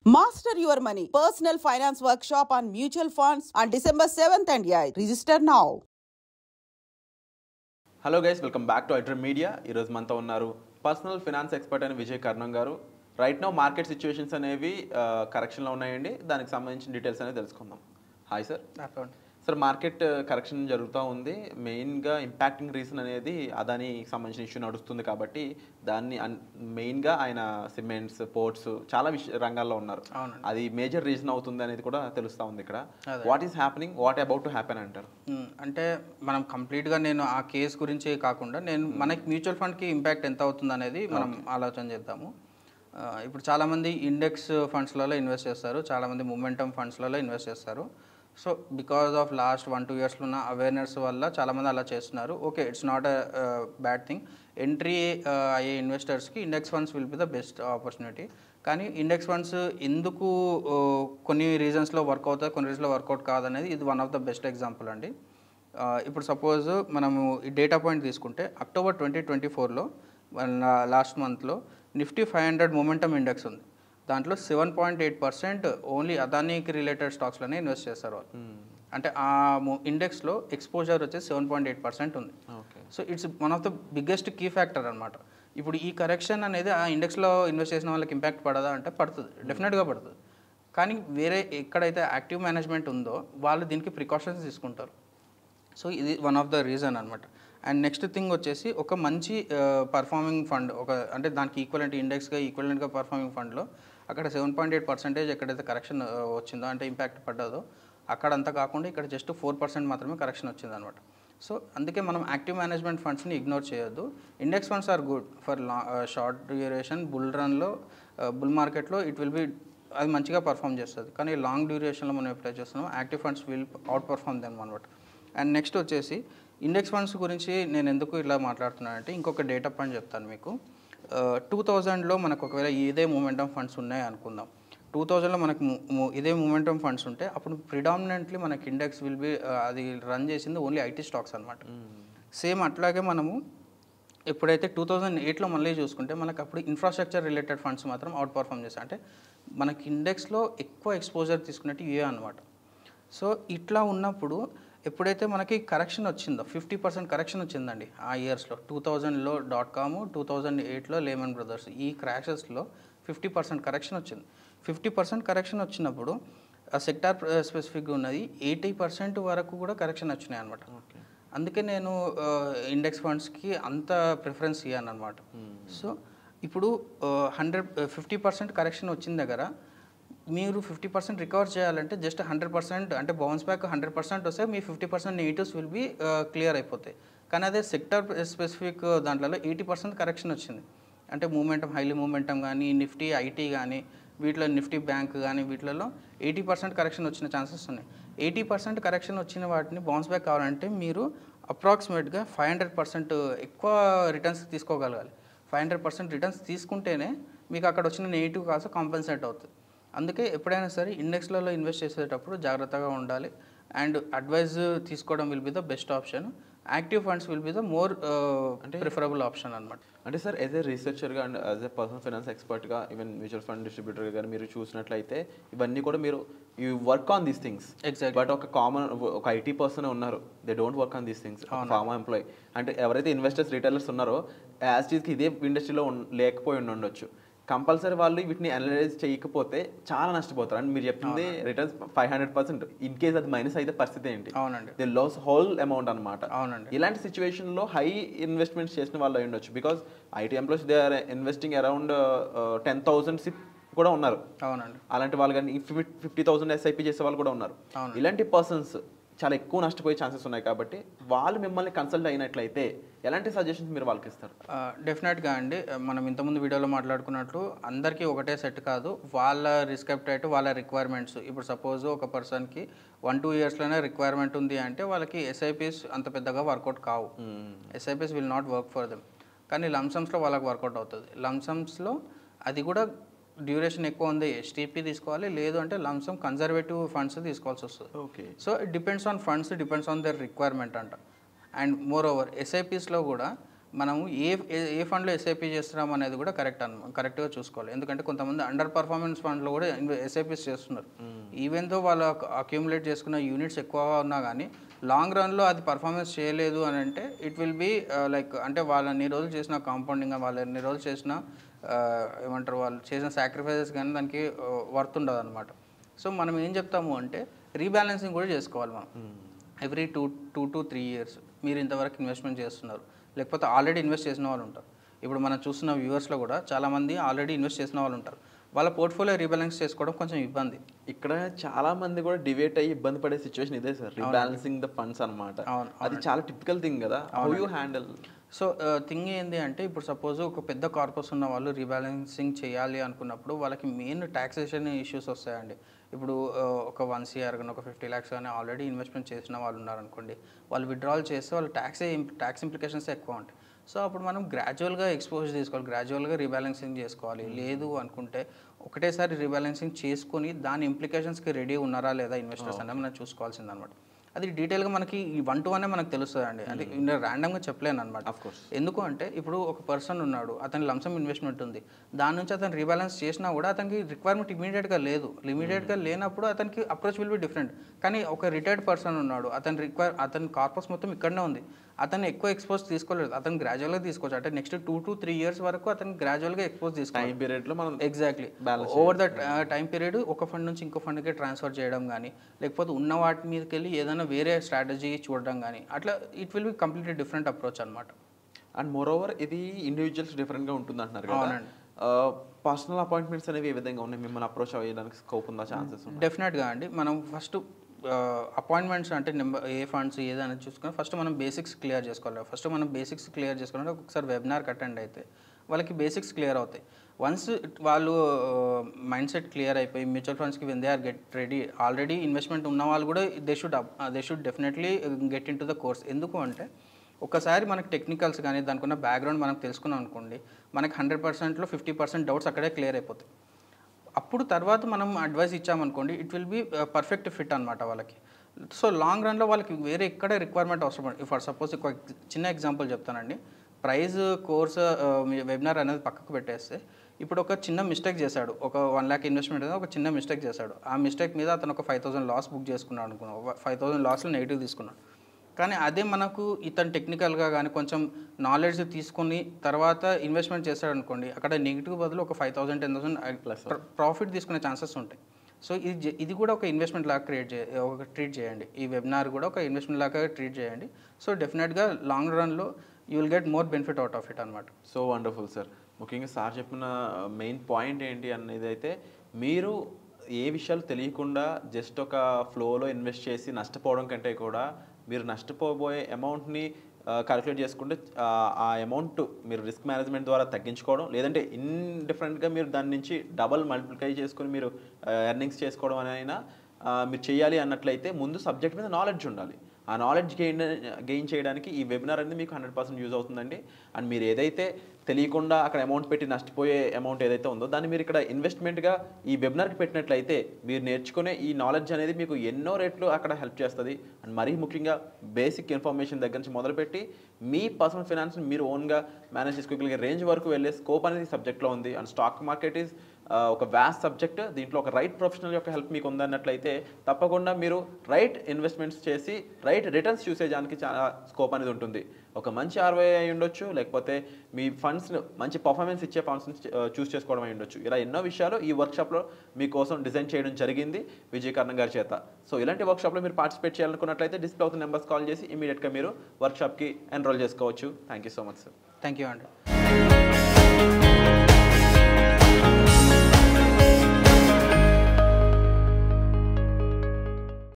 Master your money. Personal finance workshop on mutual funds on December 7th and 8th. Register now. Hello guys welcome back to iDream Media ఈరోజు మనతో ఉన్నారు personal finance expert అయిన విజయ్ కర్ణం గారు right no market situations అనేవి కరెక్షన్లో ఉన్నాయండి దానికి సంబంధించిన details అనేది తెలుసుకుందాం hi sir sir market correction జరుగుతూ ఉంది మెయిన్గా ఇంపాక్టింగ్ రీజన్ అనేది అదానికి సంబంధించిన ఇష్యూ నడుస్తుంది కాబట్టి దాన్ని మెయిన్గా ఆయన సిమెంట్స్ పోర్ట్స్ చాలా విష రంగాల్లో ఉన్నారు అవునండి. అది మేజర్ రీజన్ అవుతుంది అనేది కూడా తెలుస్తూ ఉంది ఇక్కడ అదే. What is happening what about to happen అంటారు మ్మ్. అంటే మనం కంప్లీట్గా నేను ఆ కేసు గురించి కాకుండా నేను మనకి మ్యూచువల్ ఫండ్కి ఇంపాక్ట్ ఎంత అవుతుంది అనేది మనం ఆలోచన చేద్దాము ఆ, ఇప్పుడు చాలామంది ఇండెక్స్ ఫండ్స్లలో ఇన్వెస్ట్ చేస్తారు చాలామంది మూమెంటమ్ ఫండ్స్లలో ఇన్వెస్ట్ చేస్తారు so because of last one two ఇయర్స్లో ఉన్న అవేర్నెస్ వల్ల చాలామంది అలా చేస్తున్నారు okay it's not a bad thing entry అయ్యే ఇన్వెస్టర్స్కి index funds will be the best opportunity కానీ ఇండెక్స్ ఫండ్స్ ఎందుకు ఆ, కొన్ని రీజన్స్లో వర్క్ అవుతాయి కొన్ని రీజన్స్లో వర్కౌట్ కాదనేది ఇది one of the best example అండి ఆ, ఇప్పుడు సపోజ్ మనము ఈ డేటా పాయింట్ తీసుకుంటే అక్టోబర్ ట్వంటీ ట్వంటీ ఫోర్లో లాస్ట్ మంత్లో Nifty five hundred momentum index ఉంది దాంట్లో seven point eight percent only అదానీకి రిలేటెడ్ స్టాక్స్లోనే ఇన్వెస్ట్ చేస్తారు వాళ్ళు అంటే ఆ ఇండెక్స్లో ఎక్స్పోజర్ వచ్చేసి సెవెన్ పాయింట్ ఎయిట్ పర్సెంట్ ఉంది okay so it's one of the biggest key factor అనమాట ఇప్పుడు ఈ కరెక్షన్ అనేది ఆ ఇండెక్స్లో ఇన్వెస్ట్ చేసిన వాళ్ళకి ఇంపాక్ట్ పడదా అంటే పడుతుంది డెఫినెట్గా పడుతుంది కానీ వేరే ఎక్కడైతే యాక్టివ్ మేనేజ్మెంట్ ఉందో వాళ్ళు దీనికి ప్రికాషన్స్ తీసుకుంటారు సో ఇది వన్ ఆఫ్ ద రీజన్ అనమాట అండ్ నెక్స్ట్ థింగ్ వచ్చేసి ఒక మంచి పర్ఫార్మింగ్ ఫండ్ ఒక అంటే దానికి ఈక్వలెంట్ ఇండెక్స్గా ఈక్వలెంట్గా పర్ఫార్మింగ్ ఫండ్లో అక్కడ సెవెన్ పాయింట్ ఎయిట్ పర్సెంటేజ్ ఎక్కడైతే కరెక్షన్ వచ్చిందో అంటే ఇంపాక్ట్ పడ్డదో అక్కడ అంతా కాకుండా ఇక్కడ జస్ట్ ఫోర్ పర్సెంట్ మాత్రమే కరెక్షన్ వచ్చింది అనమాట సో అందుకే మనం యాక్టివ్ మేనేజ్మెంట్ ఫండ్స్ని ఇగ్నోర్ చేయొద్దు index funds are good for లా షార్ట్ డ్యూరేషన్ బుల్ రన్లో బుల్ మార్కెట్లో ఇట్ విల్ బి అది మంచిగా పర్ఫామ్ చేస్తుంది కానీ లాంగ్ డ్యూరేషన్లో మనం ఎప్పుడైతే చేస్తున్నాం active funds will outperform them అనమాట అండ్ నెక్స్ట్ వచ్చేసి ఇండెక్స్ ఫండ్స్ గురించి నేను ఎందుకు ఇలా మాట్లాడుతున్నానంటే ఇంకొక డేటా పాయింట్ చెప్తాను మీకు టూ థౌజండ్లో మనకు ఒకవేళ ఇదే మూమెంటమ్ ఫండ్స్ ఉన్నాయి అనుకుందాం టూ థౌజండ్లో మనకు ము- ము- ఇదే మూమెంటమ్ ఫండ్స్ ఉంటే అప్పుడు ప్రిడామినెంట్లీ మనకి ఇండెక్స్ విల్ బి అది రన్ చేసింది ఓన్లీ ఐటీ స్టాక్స్ అనమాట సేమ్ అట్లాగే మనము ఎప్పుడైతే టూ థౌజండ్ ఎయిట్లో మళ్ళీ చూసుకుంటే మనకు అప్పుడు ఇన్ఫ్రాస్ట్రక్చర్ రిలేటెడ్ ఫండ్స్ మాత్రం అవుట్ పర్ఫామ్ చేస్తాయి అంటే మనకి ఇండెక్స్లో ఎక్కువ ఎక్స్పోజర్ తీసుకున్నట్టు ఇవే అనమాట సో ఇట్లా ఉన్నప్పుడు ఎప్పుడైతే మనకి కరెక్షన్ వచ్చిందో ఫిఫ్టీ పర్సెంట్ కరెక్షన్ వచ్చిందండి ఆ ఇయర్స్లో టూ థౌజండ్లో డాట్ కామ్ టూ థౌజండ్ ఎయిట్లో లేమన్ బ్రదర్స్ ఈ క్రాషెస్లో ఫిఫ్టీ పర్సెంట్ కరెక్షన్ వచ్చింది ఫిఫ్టీ పర్సెంట్ కరెక్షన్ వచ్చినప్పుడు ఆ సెక్టార్ స్పెసిఫిక్గా ఉన్నది ఎయిటీ పర్సెంట్ వరకు కూడా కరెక్షన్ వచ్చినాయి అనమాట అందుకే నేను ఇండెక్స్ ఫండ్స్కి అంత ప్రిఫరెన్స్ ఇవ్వను అనమాట సో ఇప్పుడు హండ్రెడ్ ఫిఫ్టీ పర్సెంట్ కరెక్షన్ వచ్చిన దగ్గర మీరు ఫిఫ్టీ పర్సెంట్ రికవర్ చేయాలంటే జస్ట్ హండ్రెడ్ పర్సెంట్ అంటే బౌన్స్ బ్యాక్ హండ్రెడ్ పర్సెంట్ వస్తే మీ fifty percent negatives will be clear అయిపోతాయి కానీ అదే సెక్టర్ స్పెసిఫిక్ దాంట్లో ఎయిటీ పర్సెంట్ కరెక్షన్ వచ్చింది అంటే మూమెంటం హైలీ మూమెంటం కానీ నిఫ్టీ ఐటీ కానీ వీటిలో నిఫ్టీ బ్యాంక్ కానీ వీటిలలో ఎయిటీ పర్సెంట్ కరెక్షన్ వచ్చిన ఛాన్సెస్ ఉన్నాయి ఎయిటీ పర్సెంట్ కరెక్షన్ వచ్చిన వాటిని బౌన్స్ బ్యాక్ కావాలంటే మీరు అప్రాక్సిమేట్గా ఫైవ్ హండ్రెడ్ పర్సెంట్ ఎక్కువ రిటర్న్స్ తీసుకోగలగాలి ఫైవ్ హండ్రెడ్ పర్సెంట్ రిటర్న్స్ తీసుకుంటేనే మీకు అక్కడ వచ్చిన నెగిటివ్ కాస్త కాంపెన్సేట్ అవుతుంది అందుకే ఎప్పుడైనా సరే ఇండెక్స్లలో ఇన్వెస్ట్ చేసేటప్పుడు జాగ్రత్తగా ఉండాలి అండ్ అడ్వైజ్ తీసుకోవడం will be the best option active funds will be the more preferable option అనమాట అంటే సార్ యాజ్ ఏ రీసెర్చర్గా and as a personal finance ఎక్స్పర్ట్గా ఈవెన్ మ్యూచువల్ ఫండ్ డిస్ట్రిబ్యూటర్గా కానీ మీరు చూసినట్లయితే ఇవన్నీ కూడా మీరు you work on these things Exactly. But ఒక కామన్ ఒక ఐటీ పర్సన్ ఉన్నారు they don't work on these things pharma employ అంటే ఎవరైతే ఇన్వెస్టర్స్ రిటైలర్స్ ఉన్నారో యాజ్ కి ఇదే ఇండస్ట్రీలో లేకపోయి ఉండి ఉండొచ్చు కంపల్సరీ వాళ్ళు వీటిని అనలైజ్ చేయకపోతే చాలా నష్టపోతారు అండ్ మీరు చెప్తుంది returns five hundred percent in case అది మైనస్ అయితే పరిస్థితి ఏంటి అవునండి దే లాస్ హోల్ అమౌంట్ అనమాట అవునండి ఇలాంటి సిచ్యువేషన్ లో హై ఇన్వెస్ట్మెంట్స్ చేసిన వాళ్ళు అయి ఉండొచ్చు because IT employees they are investing around ten thousand కూడా ఉన్నారు అవునండి అలాంటి వాళ్ళు కానీ ఫిఫ్టీ థౌసండ్ ఎస్ఐపి చేసే వాళ్ళు కూడా ఉన్నారు అవును. ఇలాంటి పర్సన్స్ చాలా ఎక్కువ నష్టపోయే ఛాన్సెస్ ఉన్నాయి కాబట్టి వాళ్ళు మిమ్మల్ని కన్సల్ట్ అయినట్లయితే ఎలాంటి సజెషన్స్ మీరు వాళ్ళకి ఇస్తారు డెఫినెట్గా అండి మనం ఇంతకుముందు వీడియోలో మాట్లాడుకున్నట్లు అందరికీ ఒకటే సెట్ కాదు వాళ్ళ రిస్క్ అప్టైట్ వాళ్ళ రిక్వైర్మెంట్స్ ఇప్పుడు సపోజ్ ఒక పర్సన్కి వన్ టూ ఇయర్స్లోనే రిక్వైర్మెంట్ ఉంది అంటే వాళ్ళకి ఎస్ఐపిస్ అంత పెద్దగా వర్కౌట్ కావు SIPs will not work for them కానీ లంసమ్స్లో వాళ్ళకి వర్కౌట్ అవుతుంది లంసమ్స్లో అది కూడా డ్యూరేషన్ ఎక్కువ ఉంది ఎస్టీపీ తీసుకోవాలి లేదు అంటే లంసమ్ కన్జర్వేటివ్ ఫండ్స్ తీసుకోవాల్సి వస్తుంది okay so it depends on funds depends on their requirement అంట అండ్ మోర్ ఓవర్ ఎస్ఐపిస్లో కూడా మనము ఏ ఏ- ఏ ఫండ్లో ఎస్ఐపి చేస్తున్నాం అనేది కూడా కరెక్ట్ అన్న కరెక్ట్గా చూసుకోవాలి ఎందుకంటే కొంతమంది అండర్ పర్ఫార్మెన్స్ ఫండ్లో కూడా ఎస్ఐపిస్ చేస్తున్నారు ఈవెన్ తో వాళ్ళు అక్యూములేట్ చేసుకున్న యూనిట్స్ ఎక్కువ ఉన్నా కానీ లాంగ్ రన్లో అది పర్ఫార్మెన్స్ చేయలేదు అని అంటే ఇట్ విల్ బీ లైక్ అంటే వాళ్ళు ఎన్ని రోజులు చేసిన కాంపౌండింగ్ వాళ్ళు ఎన్ని రోజులు చేసిన ఆ, ఏమంటారు వాళ్ళు చేసిన సాక్రిఫైసెస్ కానీ దానికి వర్త్ ఉండదు అనమాట సో మనం ఏం చెప్తాము అంటే రీబ్యాలెన్సింగ్ కూడా చేసుకోవాలి మనం every two two to three years మీరు ఇంతవరకు ఇన్వెస్ట్మెంట్ చేస్తున్నారు లేకపోతే ఆల్రెడీ ఇన్వెస్ట్ చేసిన వాళ్ళు ఉంటారు ఇప్పుడు మనం చూస్తున్న వ్యూవర్స్లో కూడా చాలామంది ఆల్రెడీ ఇన్వెస్ట్ చేసిన వాళ్ళు ఉంటారు వాళ్ళ పోర్ట్ఫోలియో రీబ్యాలెన్స్ చేసుకోవడం కొంచెం ఇబ్బంది ఇక్కడ చాలా మంది కూడా డివేట్ అయ్యి ఇబ్బంది పడే సిచ్యువేషన్ ఇదే సార్ రీబ్యాలెన్సింగ్ ద ఫండ్స్ అన్నమాట అవును, అది చాలా టిపికల్ థింగ్ కదా how you handle so thing ఏంటి అంటే ఇప్పుడు సపోజ్ ఒక పెద్ద కార్పస్ ఉన్న వాళ్ళు రీబ్యాలెన్సింగ్ చేయాలి అనుకున్నప్పుడు వాళ్ళకి మెయిన్ ట్యాక్సేషన్ ఇష్యూస్ వస్తాయండి ఇప్పుడు ఆ, ఒక వన్ సిఆర్ కానీ ఒక ఫిఫ్టీ ల్యాక్స్ కానీ ఆల్రెడీ ఇన్వెస్ట్మెంట్ చేసిన వాళ్ళు ఉన్నారనుకోండి వాళ్ళు విత్డ్రాల్ చేస్తే వాళ్ళు ట్యాక్స్ ట్యాక్స్ ఇంప్లికేషన్స్ ఎక్కువ ఉంటాయి సో అప్పుడు మనం గ్రాడ్యువల్గా ఎక్స్పోజ్ తీసుకోవాలి గ్రాడ్యువల్గా రీబ్యాలెన్సింగ్ చేసుకోవాలి లేదు అనుకుంటే ఒకటేసారి రీబ్యాలెన్సింగ్ చేసుకొని దాని ఇంప్లికేషన్స్కి రెడీ ఉన్నారా లేదా ఇన్వెస్టర్స్ అనేది మనం చూసుకోవాల్సింది అనమాట అది డీటెయిల్గా మనకి ఈ వన్ టు వన్ మనకు తెలుస్తుంది అండి అంటే ర్యాండమ్గా చెప్పలేను అనమాట Of course. ఎందుకు అంటే ఇప్పుడు ఒక పర్సన్ ఉన్నాడు అతని లంసమ్ ఇన్వెస్ట్మెంట్ ఉంది దాని నుంచి అతను రీబ్యాలెన్స్ చేసినా కూడా అతనికి రిక్వైర్మెంట్ ఇమీడియట్గా లేదు ఇమీడియట్గా లేనప్పుడు అతనికి అప్రోచ్ విల్ బి డిఫరెంట్ కానీ ఒక రిటైర్డ్ పర్సన్ ఉన్నాడు అతని రిక్వైర్ అతని కార్పస్ మొత్తం ఇక్కడనే ఉంది అతను ఎక్కువ ఎక్స్పోజ్ తీసుకోలేదు అతను గ్రాడ్యువల్గా తీసుకోవచ్చు అంటే next two to three years వరకు అతను గ్రాడ్యువల్గా ఎక్స్పోజ్ తీసుకోవాలి టైం పీరియడ్ లో మనం exactly Balance over the time period ఒక ఫండ్ నుంచి ఇంకో ఫండ్కి ట్రాన్స్ఫర్ చేయడం కానీ లేకపోతే ఉన్న వాటి మీదకి వెళ్ళి ఏదైనా వేరే స్ట్రాటజీ చూడడం కానీ అట్లా it will be completely different approach అనమాట అండ్ మోర్ ఓవర్ ఇది ఇండివిజువల్స్ డిఫరెంట్ గా ఉంటుంది అంటున్నారు కదా అవునండి. పర్సనల్ అపాయింట్మెంట్స్ అనేవి ఏ విధంగా ఉన్నాయి మిమ్మల్ని అప్రోచ్ అయ్యడానికి స్కోప్ ఉందా ఛాన్సెస్ డెఫినెట్గా అండి మనం ఫస్ట్ అపాయింట్మెంట్స్ అంటే నెంబర్ ఏ ఫండ్స్ ఏదైనా చూసుకొని ఫస్ట్ మనం బేసిక్స్ క్లియర్ చేసుకోవాలి ఫస్ట్ మనం బేసిక్స్ క్లియర్ చేసుకోవాలంటే ఒకసారి వెబినార్ అటెండ్ అయితే వాళ్ళకి బేసిక్స్ క్లియర్ అవుతాయి వన్స్ వాళ్ళు మైండ్ సెట్ క్లియర్ అయిపోయి మ్యూచువల్ ఫండ్స్కి when they are get ready already investment ఉన్న వాళ్ళు కూడా they should they should definitely get into the course ఎందుకు అంటే ఒకసారి మనకి టెక్నికల్స్ కానీ దానికి ఉన్న బ్యాక్గ్రౌండ్ మనం తెలుసుకున్నాం అనుకోండి మనకి హండ్రెడ్ పర్సెంట్లో ఫిఫ్టీ పర్సెంట్ డౌట్స్ అక్కడే క్లియర్ అయిపోతాయి అప్పుడు తర్వాత మనం అడ్వైస్ ఇచ్చామనుకోండి it will be perfect fit అనమాట వాళ్ళకి సో లాంగ్ రన్లో వాళ్ళకి వేరే ఎక్కడ రిక్వైర్మెంట్ అవసరం పడదు ఫర్ సపోజ్ ఒక చిన్న ఎగ్జాంపుల్ చెప్తానండి ప్రైజ్ కోర్స్ వెబినార్ అనేది పక్కకు పెట్టేస్తే ఇప్పుడు ఒక చిన్న మిస్టేక్ చేశాడు ఒక వన్ ల్యాక్ ఇన్వెస్ట్మెంట్ అనేది ఒక చిన్న మిస్టేక్ చేశాడు ఆ మిస్టేక్ మీద అతను ఒక ఫైవ్ థౌసండ్ లాస్ బుక్ చేసుకున్నాడు అనుకున్నాం ఫైవ్ థౌసండ్ లాస్లో నెగిటివ్ తీసుకున్నాడు కానీ అదే మనకు ఇతను టెక్నికల్గా కానీ కొంచెం నాలెడ్జ్ తీసుకొని తర్వాత ఇన్వెస్ట్మెంట్ చేస్తాడు అనుకోండి అక్కడ నెగిటివ్ బదులు ఒక five thousand ten thousand profit తీసుకునే ఛాన్సెస్ ఉంటాయి సో ఇది జే- ఇది కూడా ఒక ఇన్వెస్ట్మెంట్ లాగా క్రియేట్ చే ఒక ట్రీట్ చేయండి ఈ వెబినార్ కూడా ఒక ఇన్వెస్ట్మెంట్ లాగా ట్రీట్ చేయండి సో డెఫినెట్గా లాంగ్ రన్లో you will get more benefit out of it అనమాట సో వండర్ఫుల్ సార్ ముఖ్యంగా సార్ చెప్పిన మెయిన్ పాయింట్ ఏంటి అనేది అయితే మీరు ఏ విషయాలు తెలియకుండా జస్ట్ ఒక ఫ్లోలో ఇన్వెస్ట్ చేసి నష్టపోవడం కంటే కూడా మీరు నష్టపోబోయే అమౌంట్ని క్యాలిక్యులేట్ చేసుకుంటే ఆ, ఆ అమౌంట్ మీరు రిస్క్ మేనేజ్మెంట్ ద్వారా తగ్గించుకోవడం లేదంటే ఇండిఫరెంట్గా మీరు దాని నుంచి డబల్ మల్టిప్లై చేసుకుని మీరు ఎర్నింగ్స్ చేసుకోవడం అని అయినా ఆ, మీరు చేయాలి అన్నట్లయితే ముందు సబ్జెక్ట్ మీద నాలెడ్జ్ ఉండాలి ఆ నాలెడ్జ్ గెయిన్ గెయిన్ చేయడానికి ఈ వెబినార్ అనేది మీకు హండ్రెడ్ పర్సెంట్ యూజ్ అవుతుందండి అండ్ మీరు ఏదైతే తెలియకుండా అక్కడ అమౌంట్ పెట్టి నష్టపోయే అమౌంట్ ఏదైతే ఉందో దాన్ని మీరు ఇక్కడ ఇన్వెస్ట్మెంట్గా ఈ వెబినార్కి పెట్టినట్లయితే మీరు నేర్చుకునే ఈ నాలెడ్జ్ అనేది మీకు ఎన్నో రేట్లు అక్కడ హెల్ప్ చేస్తుంది అండ్ మరీ ముఖ్యంగా బేసిక్ ఇన్ఫర్మేషన్ దగ్గర నుంచి మొదలుపెట్టి మీ పర్సనల్ ఫైనాన్స్ మీరు ఓన్గా మేనేజ్ చేసుకోగలిగే రేంజ్ వరకు వెళ్ళే స్కోప్ అనేది సబ్జెక్ట్లో ఉంది అండ్ స్టాక్ మార్కెట్ ఈజ్ ఒక వ్యాస్ట్ సబ్జెక్ట్ దీంట్లో ఒక రైట్ ప్రొఫెషనల్ యొక్క హెల్ప్ మీకు ఉందన్నట్లయితే తప్పకుండా మీరు రైట్ ఇన్వెస్ట్మెంట్స్ చేసి రైట్ రిటర్న్స్ చూసేదానికి చాలా స్కోప్ అనేది ఉంటుంది ఒక మంచి ఆర్వై అయి ఉండొచ్చు లేకపోతే మీ ఫండ్స్ మంచి పర్ఫార్మెన్స్ ఇచ్చే ఫండ్స్ చూస్ చేసుకోవడం అయి ఉండొచ్చు ఇలా ఎన్నో విషయాలు ఈ వర్క్షాప్లో మీకోసం డిజైన్ చేయడం జరిగింది విజయ్ కర్ణం గారి చేత సో ఇలాంటి వర్క్షాప్లో మీరు పార్టిసిపేట్ చేయాలనుకున్నట్లయితే డిస్ప్లే అవుతున్న నెంబర్స్ కాల్ చేసి ఇమీడియట్గా మీరు వర్క్షాప్కి ఎన్రోల్ చేసుకోవచ్చు thank you so much sir thank you అండి